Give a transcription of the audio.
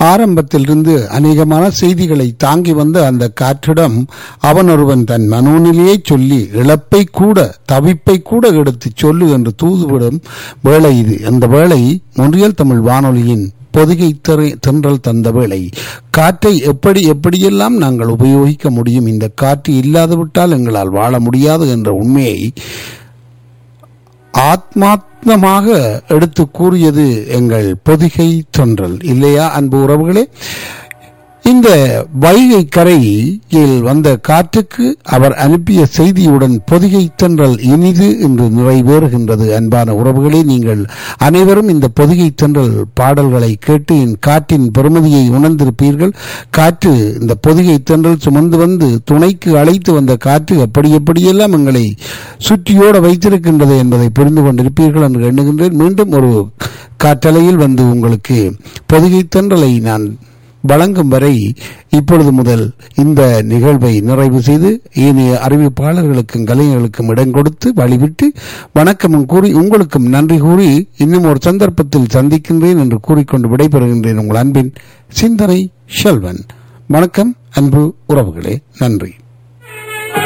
ஆரம்பத்திலிருந்து அநேகமான செய்திகளை தாங்கி வந்த அந்த காற்றிடம் அவன் ஒருவன் தன் மனோநிலையை சொல்லி இழப்பை கூட தவிப்பை கூட எடுத்து சொல்லு என்று தூதுவிடும் வேளை இது அந்த வேளை ஒன்றியல் தமிழ் வானொலியின் பொதிகை திரை- தென்றல் தந்த வேளை காற்றை எப்படி எப்படியெல்லாம் நாங்கள் உபயோகிக்க முடியும் இந்த காற்று இல்லாது விட்டால் எங்களால் வாழ முடியாது என்ற உண்மையை ஆத்மாத்மமாக எடுத்து கூறியது எங்கள் பொதிகை தொன்றல் இல்லையா அன்பு உறவுகளே இந்த வைகை கரையில் வந்த காற்றுக்கு அவர் அனுப்பிய செய்தியுடன் பொதிகை தென்றல் இனிது என்று நிறைவேறுகின்றது அன்பான உறவுகளே நீங்கள் அனைவரும் இந்த பொதிகை தென்றல் பாடல்களை கேட்டு என் காற்றின் பெருமதியை உணர்ந்திருப்பீர்கள் காற்று இந்த பொதிகை தென்றல் சுமந்து வந்து துணைக்கு அழைத்து வந்த காற்று எப்படி எப்படியெல்லாம் எங்களை சுற்றியோட வைத்திருக்கின்றது என்பதை புரிந்து கொண்டிருப்பீர்கள் என்று எண்ணுகின்றேன் மீண்டும் ஒரு காற்றலையில் வந்து உங்களுக்கு பொதிகை தென்றலை நான் வழங்கும் வரை இப்பொழுது முதல் இந்த நிகழ்வை நிறைவு செய்து ஏனைய அறிவிப்பாளர்களுக்கும் கலைஞர்களுக்கும் இடம் கொடுத்து வழிவிட்டு வணக்கமும் கூறி உங்களுக்கும் நன்றி கூறி இன்னும் ஒரு சந்தர்ப்பத்தில் சந்திக்கின்றேன் என்று கூறிக்கொண்டு விடைபெறுகின்றேன் உங்கள் அன்பின் சிந்தனை செல்வன் வணக்கம் அன்பு உறவுகளே நன்றி